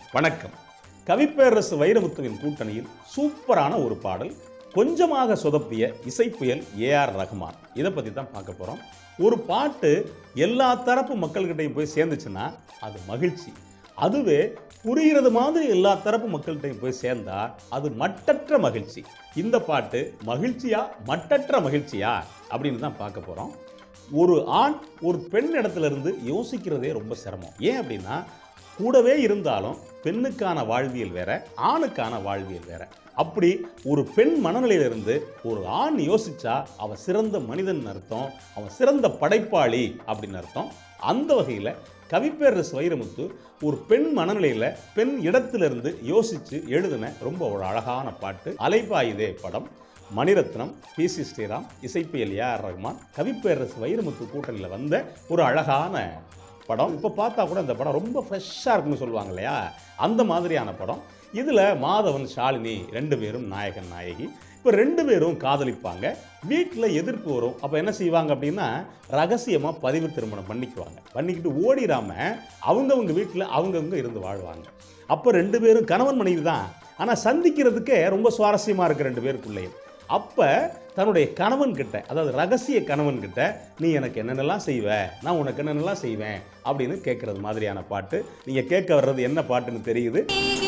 வணக்கம் கவிப்பேரரசு வைரமுத்துவின் கூட்டணியில் சூப்பரான ஒரு பாடல் கொஞ்சமாக சொதப்பிய இசைப்புயல் ஏஆர் ரஹ்மான் இதை பற்றி தான் பார்க்க போகிறோம் ஒரு பாட்டு எல்லா தரப்பு மக்கள்கிட்டையும் போய் சேர்ந்துச்சுன்னா அது மகிழ்ச்சி அதுவே புரிகிறது மாதிரி எல்லா தரப்பு மக்கள்கிட்டையும் போய் சேர்ந்தா அது மட்டற்ற மகிழ்ச்சி இந்த பாட்டு மகிழ்ச்சியா மட்டற்ற மகிழ்ச்சியா அப்படின்னு தான் பார்க்க போகிறோம் ஒரு ஆண் ஒரு பெண் இடத்துல இருந்து யோசிக்கிறதே ரொம்ப சிரமம் ஏன் அப்படின்னா கூடவே இருந்தாலும் பெண்ணுக்கான வாழ்வியல் வேற ஆணுக்கான வாழ்வியல் வேற அப்படி ஒரு பெண் மனநிலையிலிருந்து ஒரு ஆண் யோசிச்சா அவன் சிறந்த மனிதன் அர்த்தம் அவன் சிறந்த படைப்பாளி அப்படின்னு அர்த்தம் அந்த வகையில் கவிப்பேரரசு வைரமுத்து ஒரு பெண் மனநிலையில் பெண் இடத்திலிருந்து யோசித்து எழுதின ரொம்ப ஒரு அழகான பாட்டு அலைபாயுதே படம் மணிரத்னம் பி சி ஸ்ரீராம் இசைப்பியல் ஏஆர் ரஹ்மான் கவிப்பேரரசு வைரமுத்து கூட்டணியில் வந்த ஒரு அழகான படம் இப்போ பார்த்தா கூட இந்த படம் ரொம்ப ஃப்ரெஷ்ஷாக இருக்குன்னு சொல்லுவாங்க இல்லையா அந்த மாதிரியான படம் இதில் மாதவன் ஷாலினி ரெண்டு பேரும் நாயகன் நாயகி இப்போ ரெண்டு பேரும் காதலிப்பாங்க வீட்டில் எதிர்ப்பு வரும் அப்போ என்ன செய்வாங்க அப்படின்னா ரகசியமாக பதிவு திருமணம் பண்ணிக்குவாங்க பண்ணிக்கிட்டு ஓடிடாம அவங்கவங்க வீட்டில் அவங்கவங்க இருந்து வாழ்வாங்க அப்போ ரெண்டு பேரும் கணவன் மனைவி தான் ஆனால் சந்திக்கிறதுக்கே ரொம்ப சுவாரஸ்யமாக இருக்கு ரெண்டு பேருக்குள்ளேயும் அப்போ தன்னுடைய கணவன் கிட்ட அதாவது ரகசிய கணவன் கிட்ட நீ எனக்கு என்னென்னலாம் செய்வ நான் உனக்கு என்னென்னலாம் செய்வேன் அப்படின்னு கேட்குறது மாதிரியான பாட்டு நீங்கள் கேட்க வர்றது என்ன பாட்டுன்னு தெரியுது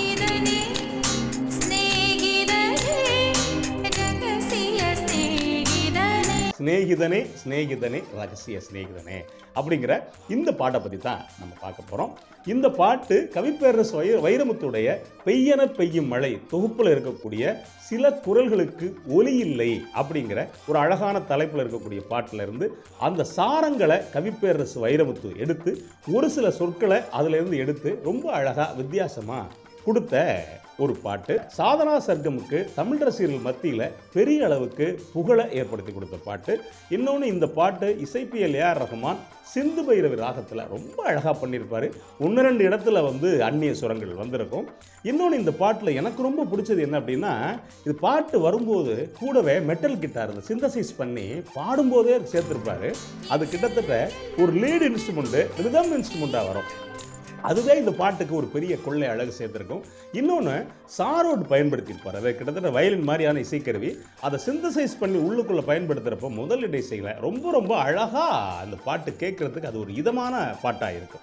സ്നേഹിതനേ രഹസ്യ സ്നേഹിതനേ சிநேகிதனே சிநேகிதனே ரகசிய சிநேகிதனே அப்படிங்கிற இந்த பாட்டை பற்றி தான் நம்ம பார்க்க போகிறோம் இந்த பாட்டு கவிப்பேரரசு வை வைரமுத்துடைய பெய்யன பெய்யும் மழை தொகுப்பில் இருக்கக்கூடிய சில குரல்களுக்கு ஒலி இல்லை அப்படிங்கிற ஒரு அழகான தலைப்பில் இருக்கக்கூடிய பாட்டில் இருந்து அந்த சாரங்களை கவிப்பேரரசு வைரமுத்து எடுத்து ஒரு சில சொற்களை அதிலிருந்து எடுத்து ரொம்ப அழகாக வித்தியாசமாக கொடுத்த ஒரு பாட்டு சாதனா சர்க்கமுக்கு தமிழ் ரசிகர்கள் மத்தியில் பெரிய அளவுக்கு புகழை ஏற்படுத்தி கொடுத்த பாட்டு இன்னொன்று இந்த பாட்டு இசைப்பியல் ஏஆர் ரஹ்மான் சிந்து பைரவி ராகத்தில் ரொம்ப அழகாக பண்ணியிருப்பார் ஒன்று ரெண்டு இடத்துல வந்து அந்நிய சுரங்கள் வந்திருக்கும் இன்னொன்று இந்த பாட்டில் எனக்கு ரொம்ப பிடிச்சது என்ன அப்படின்னா இது பாட்டு வரும்போது கூடவே மெட்டல் கிட்டார் இந்த சிந்தசைஸ் பண்ணி பாடும்போதே சேர்த்துருப்பாரு அது கிட்டத்தட்ட ஒரு லீடு இன்ஸ்ட்ருமெண்ட்டு ரிதம் இன்ஸ்ட்ருமெண்ட்டாக வரும் அதுவே இந்த பாட்டுக்கு ஒரு பெரிய கொள்ளை அழகு சேர்த்துருக்கும் இன்னொன்று சாரோட் பயன்படுத்தியிருப்பார் அதை கிட்டத்தட்ட வயலின் மாதிரியான இசைக்கருவி அதை சிந்தசைஸ் பண்ணி உள்ளுக்குள்ளே பயன்படுத்துகிறப்ப முதல் இசையில் ரொம்ப ரொம்ப அழகாக அந்த பாட்டு கேட்குறதுக்கு அது ஒரு இதமான பாட்டாக இருக்கும்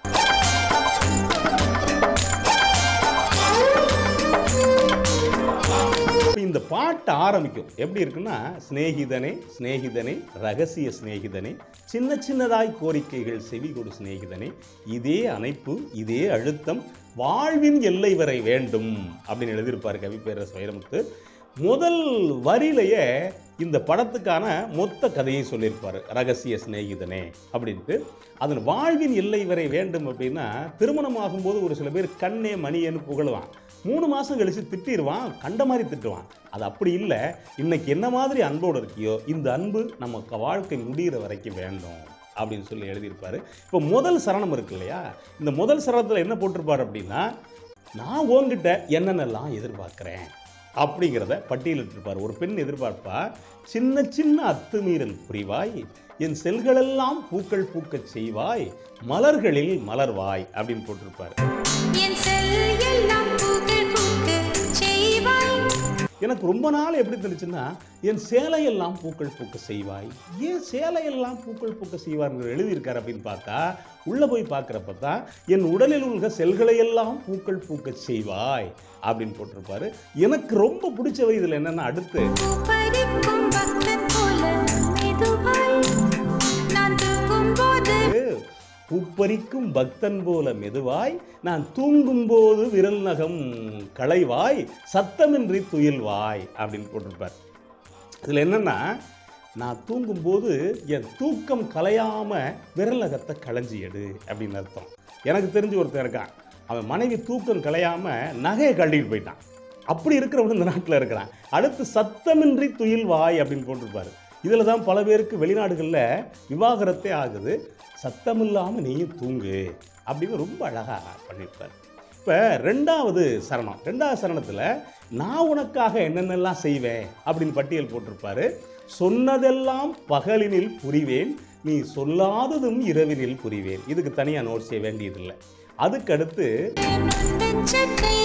இப்ப இந்த பாட்டு ஆரம்பிக்கும் எப்படி இருக்குன்னா சிநேகிதனே சிநேகிதனே ரகசிய சிநேகிதனே சின்ன சின்னதாய் கோரிக்கைகள் செவி கொடு சிநேகிதனே இதே அணைப்பு இதே அழுத்தம் வாழ்வின் எல்லை வரை வேண்டும் அப்படின்னு எழுதியிருப்பார் கவிப்பேரரசு வைரமுத்து முதல் வரியிலேயே இந்த படத்துக்கான மொத்த கதையை சொல்லியிருப்பார் ரகசிய சிநேகிதனே அப்படின்ட்டு அதன் வாழ்வின் எல்லை வரை வேண்டும் அப்படின்னா திருமணம் ஆகும்போது ஒரு சில பேர் கண்ணே மணியன்னு புகழுவான் மூணு மாதம் கழித்து திட்டிடுவான் கண்ட மாதிரி திட்டுவான் அது அப்படி இல்லை இன்னைக்கு என்ன மாதிரி அன்போடு இருக்கியோ இந்த அன்பு நமக்கு வாழ்க்கை முடிகிற வரைக்கும் வேண்டும் அப்படின்னு சொல்லி எழுதியிருப்பாரு இப்போ முதல் சரணம் இருக்கு இல்லையா இந்த முதல் சரணத்தில் என்ன போட்டிருப்பார் அப்படின்னா நான் உங்ககிட்ட என்னென்னலாம் எதிர்பார்க்குறேன் அப்படிங்கிறத பட்டியலிட்டிருப்பார் ஒரு பெண் எதிர்பார்ப்பா சின்ன சின்ன அத்துமீறல் புரிவாய் என் செல்களெல்லாம் பூக்கள் பூக்கச் செய்வாய் மலர்களில் மலர்வாய் அப்படின்னு போட்டிருப்பார் என் செல் எல்லாம் பூக்கள் பூக்க செய்வாய் எனக்கு ரொம்ப நாள் எப்படி தெரிஞ்சுன்னா என் சேலையெல்லாம் பூக்கள் பூக்க செய்வாய் ஏன் சேலையெல்லாம் பூக்கள் பூக்க செய்வார்னு எழுதியிருக்கார் அப்படின்னு பார்த்தா உள்ளே போய் பார்க்குறப்ப தான் என் உடலில் உள்ள செல்களையெல்லாம் பூக்கள் பூக்க செய்வாய் அப்படின்னு போட்டிருப்பாரு எனக்கு ரொம்ப பிடிச்ச இதில் என்னென்னா அடுத்து பறிக்கும் பக்தன் போல மெதுவாய் நான் தூங்கும் போது பூப்பறிக்கும் பக்தன் போல மெதுவாய் நான் தூங்கும்போது விரல் நகம் களைவாய் சத்தமின்றி துயில்வாய் அப்படின்னு போட்டிருப்பார் இதில் என்னென்னா நான் தூங்கும்போது என் தூக்கம் கலையாம விரல் நகத்தை களைஞ்சி எடு அப்படின்னு அர்த்தம் எனக்கு தெரிஞ்சு ஒருத்தன் இருக்கான் அவன் மனைவி தூக்கம் கலையாம நகையை கழட்டிட்டு போயிட்டான் அப்படி இருக்கிறவன் இந்த நாட்டில் இருக்கிறான் அடுத்து சத்தமின்றி துயில்வாய் அப்படின்னு போட்டிருப்பாரு இதில் தான் பல பேருக்கு வெளிநாடுகளில் விவாகரத்தே ஆகுது சத்தமில்லாமல் நீயும் தூங்கு அப்படின்னு ரொம்ப அழகாக பண்ணியிருப்பார் இப்போ ரெண்டாவது சரணம் ரெண்டாவது சரணத்தில் நான் உனக்காக என்னென்னலாம் செய்வேன் அப்படின்னு பட்டியல் போட்டிருப்பாரு சொன்னதெல்லாம் பகலினில் புரிவேன் நீ சொல்லாததும் இரவினில் புரிவேன் இதுக்கு தனியாக நோட் செய்ய வேண்டியதில்லை அதுக்கடுத்து நெஞ்சத்தை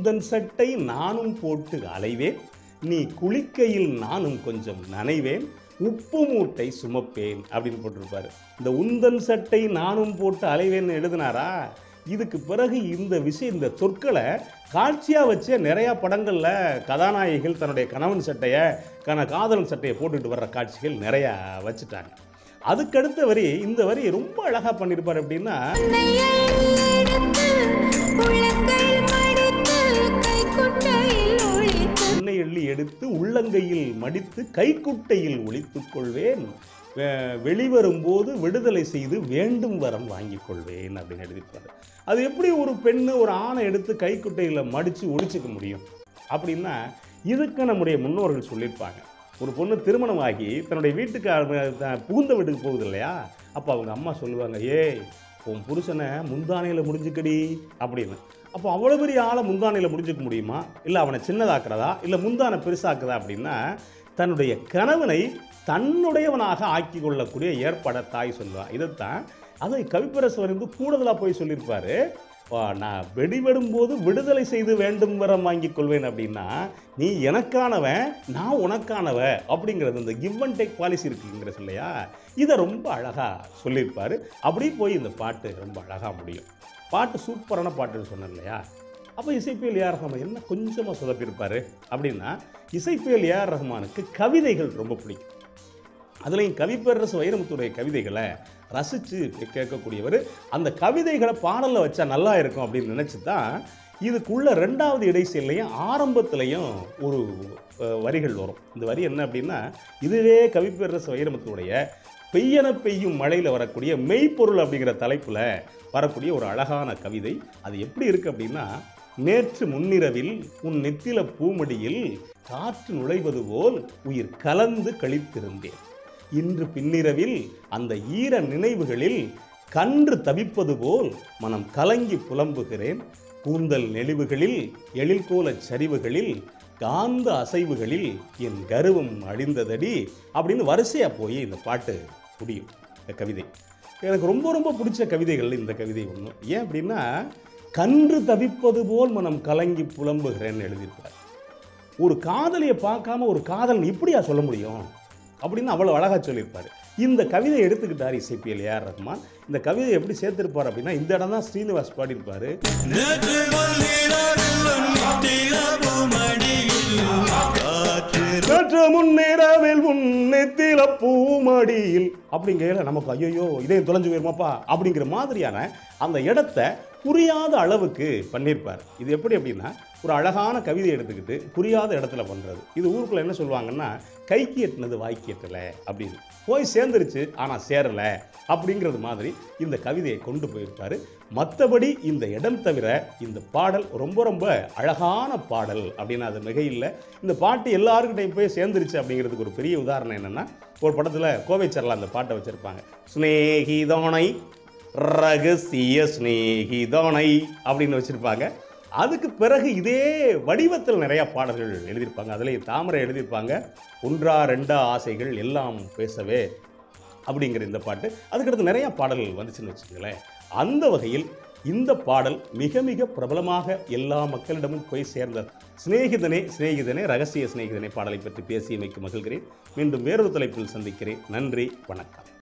உந்தன் சட்டை நானும் போட்டு அலைவேன் நீ குளிக்கையில் நானும் கொஞ்சம் நனைவேன் உப்பு மூட்டை சுமப்பேன் அப்படின்னு போட்டிருப்பாரு இந்த உந்தன் சட்டை நானும் போட்டு அலைவேன்னு எழுதினாரா இதுக்கு பிறகு இந்த விஷயம் இந்த சொற்களை காட்சியாக வச்சே நிறையா படங்களில் கதாநாயகிகள் தன்னுடைய கணவன் சட்டையை கன காதலன் சட்டையை போட்டுட்டு வர்ற காட்சிகள் நிறையா வச்சுட்டாங்க அதுக்கடுத்த வரி இந்த வரி ரொம்ப அழகாக பண்ணியிருப்பார் அப்படின்னா எடுத்து உள்ளங்கையில் மடித்து கைக்குட்டையில் ஒளித்து உன்னை எள்ளி எடுத்து உள்ளங்கையில் மடித்து கைக்குட்டையில் ஒளித்துக் கொள்வேன் வெ- வெளிவரும்போது விடுதலை செய்து வேண்டும் வரம் வாங்கிக் கொள்வேன் அப்படின்னு எழுதியிருப்பாரு அது எப்படி ஒரு பெண்ணு ஒரு ஆணை எடுத்து கைக்குட்டையில் மடித்து ஒழிச்சிக்க முடியும் அப்படின்னா இதுக்கு நம்முடைய முன்னோர்கள் சொல்லியிருப்பாங்க ஒரு பொண்ணு திருமணமாகி தன்னுடைய வீட்டுக்கு அ- த- புகுந்த வீட்டுக்கு போகுது இல்லையா அப்போ அவங்க அம்மா சொல்லுவாங்க ஏய் உன் புருஷனை முந்தானையில் முடிஞ்சுக்கடி அப்படின்னு அப்போ அவ்வளோ பெரிய ஆளை முந்தானையில் முடிஞ்சுக்க முடியுமா இல்லை அவனை சின்னதாக்குறதா இல்லை முந்தானை பெருசாக்குறதா அப்படின்னா தன்னுடைய கணவனை தன்னுடையவனாக ஆக்கி கொள்ளக்கூடிய ஏற்பாடை தாய் சொல்லுவா இதைத்தான் அதை கவிப்பரசவர் வந்து கூடுதலாக போய் சொல்லியிருப்பாரு "வா, நான் வெடிபடும் போது விடுதலை செய்து வேண்டும் வரம் வாங்கிக் கொள்வேன் அப்படின்னா நீ எனக்கானவன் நான் உனக்கானவ அப்படிங்கிறது இந்த கிவ் அண்ட் டேக் பாலிசி இருக்குங்கிற இல்லையா இதை ரொம்ப அழகாக சொல்லியிருப்பாரு அப்படி போய் இந்த பாட்டு ரொம்ப அழகாக முடியும் பாட்டு சூப்பரான பாட்டுன்னு சொன்னேன் இல்லையா அப்போ இசைப்பியல் ஏஆர் ரஹ்மான் என்ன கொஞ்சமாக சொதப்பியிருப்பாரு அப்படின்னா இசைப்பியல் ஏஆர் ரஹ்மானுக்கு கவிதைகள் ரொம்ப பிடிக்கும் அதுலேயும் கவிப்பேரரசு வைரமுத்துடைய கவிதைகளை ரசித்து கேட்கக்கூடியவர் அந்த கவிதைகளை பாடலில் வச்சா நல்லா இருக்கும் அப்படின்னு நினச்சி தான் இதுக்குள்ள ரெண்டாவது இடைச்செல்லையும் ஆரம்பத்துலேயும் ஒரு அஹ், வரிகள் வரும் இந்த வரி என்ன அப்படின்னா இதுவே கவிப்பேரரசு வைரமுத்துடைய பெய்யன பெய்யும் மழையில் வரக்கூடிய மெய்ப்பொருள் அப்படிங்கிற தலைப்பில் வரக்கூடிய ஒரு அழகான கவிதை அது எப்படி இருக்குது அப்படின்னா நேற்று முன்னிரவில் உன் நெத்தில பூமடியில் காற்று நுழைவது போல் உயிர் கலந்து கழித்திருந்தேன் இன்று பின்னிரவில் அந்த ஈர நினைவுகளில் கன்று தவிப்பது போல் மனம் கலங்கி புலம்புகிறேன் கூந்தல் நெளிவுகளில் எழில்கோலச் சரிவுகளில் காந்த அசைவுகளில் என் கருவம் அழிந்ததடி அப்படின்னு வரிசையா போய் இந்த பாட்டு முடியும் இந்த கவிதை எனக்கு ரொம்ப ரொம்ப பிடிச்ச கவிதைகள் இந்த கவிதை ஒன்று ஏன் அப்படின்னா கன்று தவிப்பது போல் மனம் கலங்கி புலம்புகிறேன்னு எழுதியிருப்பார் ஒரு காதலியை பார்க்காம ஒரு காதலன் இப்படியா சொல்ல முடியும் அப்படின்னு அவ்வளோ அழகாக சொல்லியிருப்பார் இந்த கவிதை எடுத்துக்கிட்டார் இசைப்பியல் ஏஆர் ரஹ்மான் இந்த கவிதை எப்படி சேர்த்திருப்பார் அப்படின்னா இந்த இடம் தான் ஸ்ரீனிவாஸ் பாடியிருப்பாரு நேற்று முன்னிரவில் நித்தில பூமடியில் காற்று நேற்று முன்னிரவில் உன்னெத்தில பூமடியில் அப்படிங்கையில நமக்கு ஐயோ இதயம் தொலைஞ்சு போயிருமாப்பா அப்படிங்கிற மாதிரியான அந்த இடத்த புரியாத அளவுக்கு பண்ணியிருப்பார் இது எப்படி அப்படின்னா ஒரு அழகான கவிதை எடுத்துக்கிட்டு புரியாத இடத்துல பண்ணுறது இது ஊருக்குள்ள என்ன சொல்லுவாங்கன்னா கைக்கு எட்டினது வாய்க்கு எட்டல அப்படின்னு போய் சேர்ந்துருச்சு ஆனால் சேரலை அப்படிங்கிறது மாதிரி இந்த கவிதையை கொண்டு போயிருப்பாரு மற்றபடி இந்த இடம் தவிர இந்த பாடல் ரொம்ப ரொம்ப அழகான பாடல் அப்படின்னு அது மிகையில்லை இந்த பாட்டு எல்லாருக்கிட்டையும் போய் சேர்ந்துருச்சு அப்படிங்கிறதுக்கு ஒரு பெரிய உதாரணம் என்னென்னா ஒரு படத்தில் கோவை சரலா அந்த பாட்டை வச்சுருப்பாங்க ஸ்னேகிதோனை ரகசிய ஸ்னேகிதோனை அப்படின்னு வச்சுருப்பாங்க அதுக்கு பிறகு இதே வடிவத்தில் நிறைய பாடல்கள் எழுதியிருப்பாங்க அதில் தாமரை எழுதியிருப்பாங்க ஒன்றா ரெண்டா ஆசைகள் எல்லாம் பேசவே அப்படிங்கிற இந்த பாட்டு அதுக்கடுத்து நிறைய பாடல்கள் வந்துச்சுன்னு வச்சுக்கோங்களேன் அந்த வகையில் இந்த பாடல் மிக மிக பிரபலமாக எல்லா மக்களிடமும் போய் சேர்ந்த சிநேகிதனே சிநேகிதனே ரகசிய சிநேகிதனே பாடலை பற்றி பேசியமைக்கு மகிழ்கிறேன் மீண்டும் வேறொரு தலைப்பில் சந்திக்கிறேன் நன்றி வணக்கம்